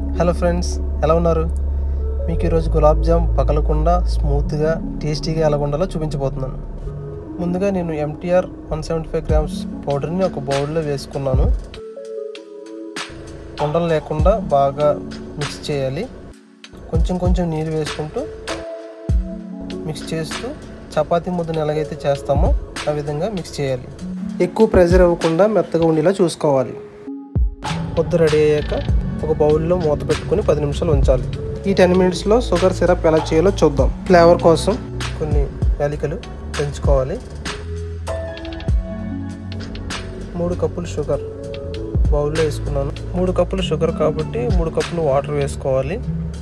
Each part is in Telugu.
హలో ఫ్రెండ్స్ ఎలా ఉన్నారు మీకు ఈరోజు గులాబ్ జామ్ పగలకుండా స్మూత్గా టేస్టీగా ఎలా ఉండాలో చూపించబోతున్నాను ముందుగా నేను MTR one seventy five grams పౌడర్ని ఒక బౌల్లో వేసుకున్నాను ఉండలు లేకుండా బాగా మిక్స్ చేయాలి కొంచెం కొంచెం నీరు వేసుకుంటూ మిక్స్ చేస్తూ చపాతీ ముద్దను ఎలాగైతే చేస్తామో ఆ విధంగా మిక్స్ చేయాలి ఎక్కువ ప్రెజర్ ఇవ్వకుండా మెత్తగా ఉండేలా చూసుకోవాలి ముద్ద రెడీ అయ్యాక ఒక బౌల్లో మూత పెట్టుకుని పది నిమిషాలు ఉంచాలి ఈ టెన్ మినిట్స్లో షుగర్ సిరప్ ఎలా చేయాలో చూద్దాం ఫ్లేవర్ కోసం కొన్ని యాలికలు పెంచుకోవాలి మూడు కప్పులు షుగర్ బౌల్లో వేసుకున్నాను మూడు కప్పులు షుగర్ కాబట్టి మూడు కప్పులు వాటర్ వేసుకోవాలి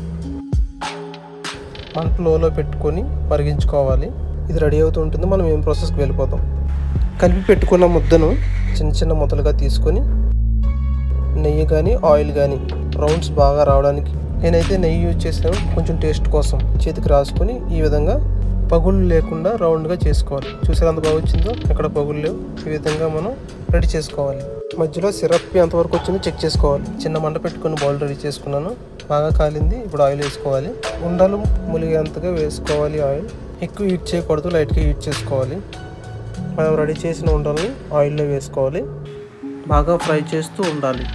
మంట లోలో పెట్టుకొని మరిగించుకోవాలి ఇది రెడీ అవుతూ ఉంటుంది మనం ఏం ప్రాసెస్కి వెళ్ళిపోతాం కలిపి పెట్టుకున్న ముద్దను చిన్న చిన్న ముద్దలుగా తీసుకొని నెయ్యి కానీ ఆయిల్ కానీ రౌండ్స్ బాగా రావడానికి నేనైతే నెయ్యి యూజ్ చేసాను కొంచెం టేస్ట్ కోసం చేతికి రాసుకొని ఈ విధంగా పగుళ్ళు లేకుండా రౌండ్గా చేసుకోవాలి చూసారు ఎంత బాగా వచ్చిందో ఎక్కడ పగులు లేవు ఈ విధంగా మనం రెడీ చేసుకోవాలి మధ్యలో సిరప్ ఎంతవరకు వచ్చిందో చెక్ చేసుకోవాలి చిన్న మంట పెట్టుకొని బౌల్ రెడీ చేసుకున్నాను బాగా కాలింది ఇప్పుడు ఆయిల్ వేసుకోవాలి ఉండలు ములిగేంతగా వేసుకోవాలి ఆయిల్ ఎక్కువ హీట్ చేయకూడదు లైట్గా హీట్ చేసుకోవాలి మనం రెడీ చేసిన ఉండల్ని ఆయిల్లో వేసుకోవాలి బాగా ఫ్రై చేస్తూ ఉండాలి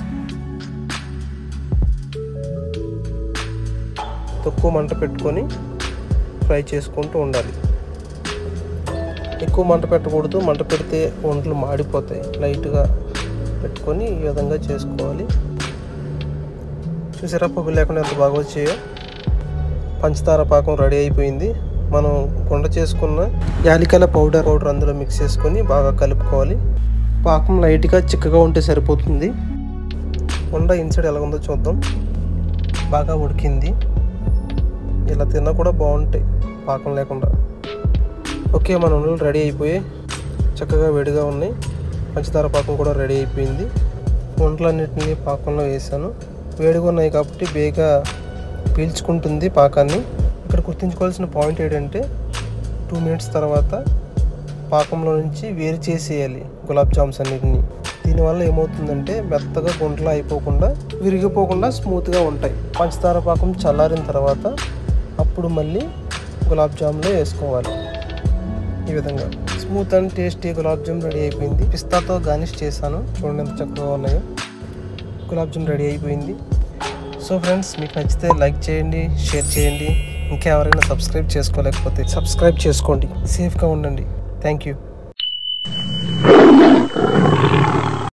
తక్కువ మంట పెట్టుకొని ఫ్రై చేసుకుంటూ ఉండాలి ఎక్కువ మంట పెట్టకూడదు మంట పెడితే వంటలు మాడిపోతాయి లైట్గా పెట్టుకొని ఈ విధంగా చేసుకోవాలి చూసారా పగులు లేకుండా ఎంత బాగా వచ్చాయో పంచదార పాకం రెడీ అయిపోయింది మనం గుండ చేసుకున్న యాలికల పౌడర్ పౌడర్ అందులో మిక్స్ చేసుకొని బాగా కలుపుకోవాలి పాకం లైట్గా చిక్కగా ఉంటే సరిపోతుంది ఉండ ఇన్సైడ్ ఎలా ఉందో చూద్దాం బాగా ఉడికింది ఇలా తిన్నా కూడా బాగుంటాయి పాకం లేకుండా ఓకే మన ఉండలు రెడీ అయిపోయాయి చక్కగా వేడిగా ఉన్నాయి పంచదార పాకం కూడా రెడీ అయిపోయింది వంటలన్నింటినీ పాకంలో వేసాను వేడిగా ఉన్నాయి కాబట్టి బేగా పీల్చుకుంటుంది పాకాన్ని ఇక్కడ గుర్తుంచుకోవాల్సిన పాయింట్ ఏంటంటే టూ మినిట్స్ తర్వాత పాకంలో నుంచి వేరు చేసేయాలి గులాబ్ జామ్స్ అన్నిటిని దీనివల్ల ఏమవుతుందంటే మెత్తగా గుంటలు అయిపోకుండా విరిగిపోకుండా స్మూత్గా ఉంటాయి పంచదార పాకం చల్లారిన తర్వాత అప్పుడు మళ్ళీ గులాబ్ జామ్లో వేసుకోవాలి ఈ విధంగా smooth and tasty gulab jam ready అయిపోయింది పిస్తాతో గార్నిష్ చేశాను చూడండి ఎంత చక్కగా ఉన్నాయో గులాబ్ జామ్ రెడీ అయిపోయింది సో ఫ్రెండ్స్ మీకు నచ్చితే లైక్ చేయండి షేర్ చేయండి ఇంకా ఎవరైనా సబ్స్క్రైబ్ చేసుకోలేకపోతే సబ్స్క్రైబ్ చేసుకోండి సేఫ్గా ఉండండి థ్యాంక్ యూ